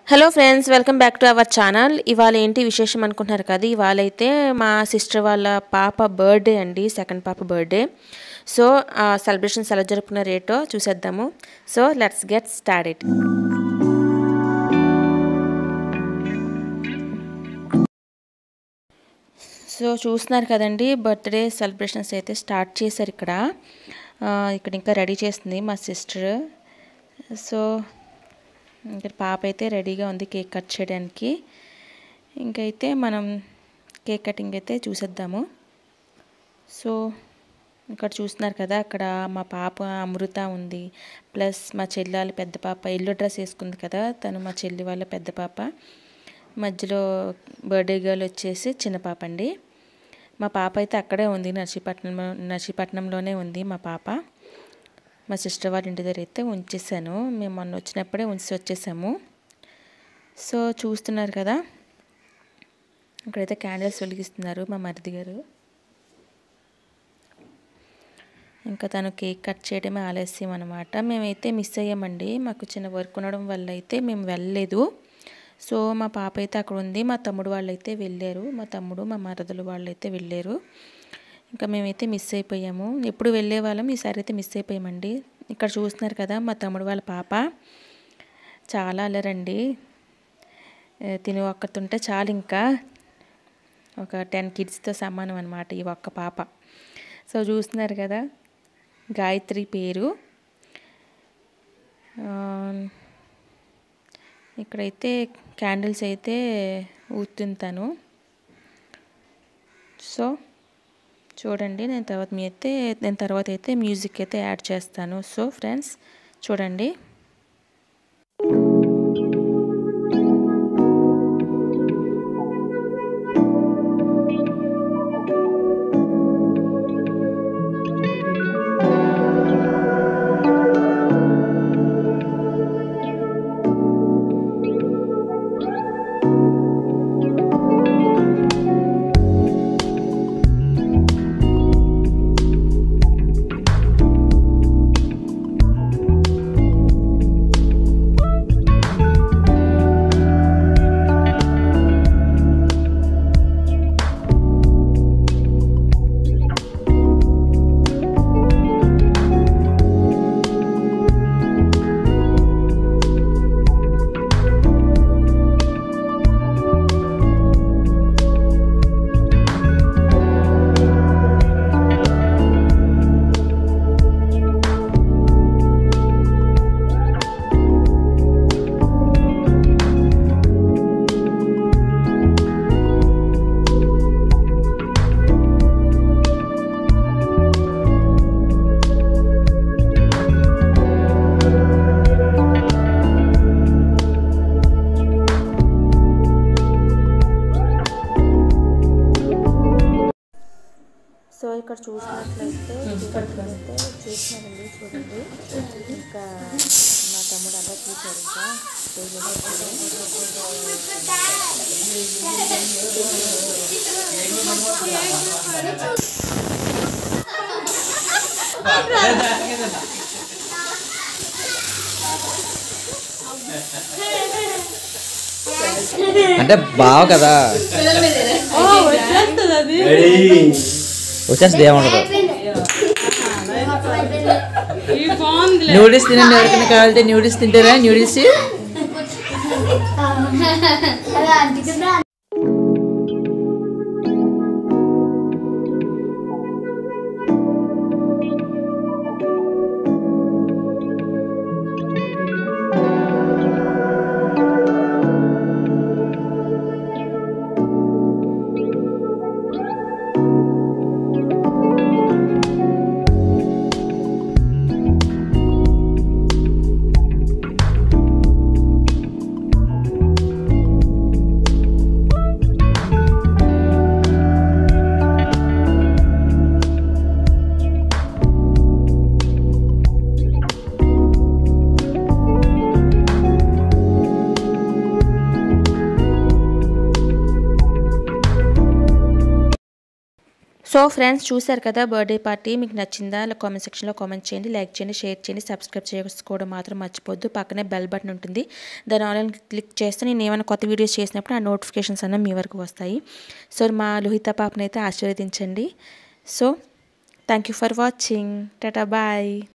hello friends welcome back to our channel ఇవాళ ఏంటి విశేషం అనుకుంటున్నారు కదా ఇవాళ అయితే మా సిస్టర్ వాళ్ళ పాప బర్త్డే అండి సెకండ్ పాప బర్త్డే సో ఆ సెలబ్రేషన్స్ ఎలా జరుపుకున్న రేటో చూసేద్దాము so let's get started so చూస్తున్నారు కదండి బర్త్డే సెలబ్రేషన్స్ అయితే స్టార్ట్ చేశారు ఇక్కడ ఆ, ఇక్కడ ఇంకా రెడీ చేస్తుంది మా సిస్టర్ సో ఇక్కడ పాప అయితే రెడీగా ఉంది కేక్ కట్ చేయడానికి ఇంకైతే మనం కేక్ కటింగ్ అయితే చూసేద్దాము సో ఇక్కడ చూస్తున్నారు కదా అక్కడ మా పాప అమృత ఉంది ప్లస్ మా చెల్లాలి పెద్ద పాప ఎల్లో డ్రెస్ వేసుకుంది కదా తను మా చెల్లి వాళ్ళ పెద్ద పాప మధ్యలో బర్త్డే గర్ల్ వచ్చేసి చిన్న పాప అండి మా పాప అయితే అక్కడే ఉంది నర్సీపట్నంలో నర్సీపట్నంలోనే ఉంది మా పాప మా సిస్టర్ వాళ్ళ ఇంటి దగ్గర అయితే ఉంచేసాను మేము మొన్న వచ్చినప్పుడే ఉంచి వచ్చేసాము సో చూస్తున్నారు కదా ఇక్కడైతే క్యాండిల్స్ వెలిగిస్తున్నారు మా మరిది గారు ఇంకా తను కేక్ కట్ చేయడమే ఆలస్యం అనమాట మేమైతే మిస్ అయ్యామండి మాకు చిన్న వర్క్ ఉండడం వల్ల అయితే మేము వెళ్ళలేదు సో మా పాప అయితే అక్కడ ఉంది మా తమ్ముడు వాళ్ళు అయితే వెళ్ళారు మా తమ్ముడు మా మరదలు వాళ్ళు అయితే వెళ్ళారు ఇంకా మేమైతే మిస్ అయిపోయాము ఎప్పుడు వెళ్ళే వాళ్ళం ఈసారి అయితే మిస్ అయిపోయామండి ఇక్కడ చూస్తున్నారు కదా మా తమ్ముడు వాళ్ళ పాప చాలా అల్లరండి ఏ, తిని ఒక్కతుంటే చాలు ఇంకా ఒక టెన్ కిడ్స్తో సమానం అనమాట ఈ ఒక్క పాప సో చూస్తున్నారు కదా గాయత్రి పేరు ఆ, ఇక్కడైతే క్యాండిల్స్ అయితే ఊతుంటాను సో చూడండి నేను తర్వాత మీ అయితే నేను తర్వాత అయితే మ్యూజిక్ అయితే యాడ్ చేస్తాను సో ఫ్రెండ్స్ చూడండి సో ఇక్కడ చూసినట్లయితే చూసినట్లయితే చూసినారండి చూడండి ఇంకా మా తమ్ముడు అలా చూశారు ఇంకా స్టేజ్ మీద అంటే బావ కదా వచ్చేస్తుంది ఏముండదు న్యూడిల్స్ తినండి ఎవరికైనా కావాలంటే న్యూడిల్స్ తింటారా న్యూడిల్స్ సో ఫ్రెండ్స్ చూశారు కదా బర్త్డే పార్టీ మీకు నచ్చిందా అలా కామెంట్ సెక్షన్లో కామెంట్ చేయండి లైక్ చేయండి షేర్ చేయండి సబ్స్క్రైబ్ చేసుకోవడం మాత్రం మర్చిపోద్దు పక్కనే బెల్ బటన్ ఉంటుంది దాని ఆన్లైన్ క్లిక్ చేస్తే నేను ఏమైనా కొత్త వీడియోస్ చేసినప్పుడు ఆ నోటిఫికేషన్స్ అన్న మీ వరకు వస్తాయి సో మా లోహిత పాపనైతే ఆశీర్వదించండి so thank you for watching tata bye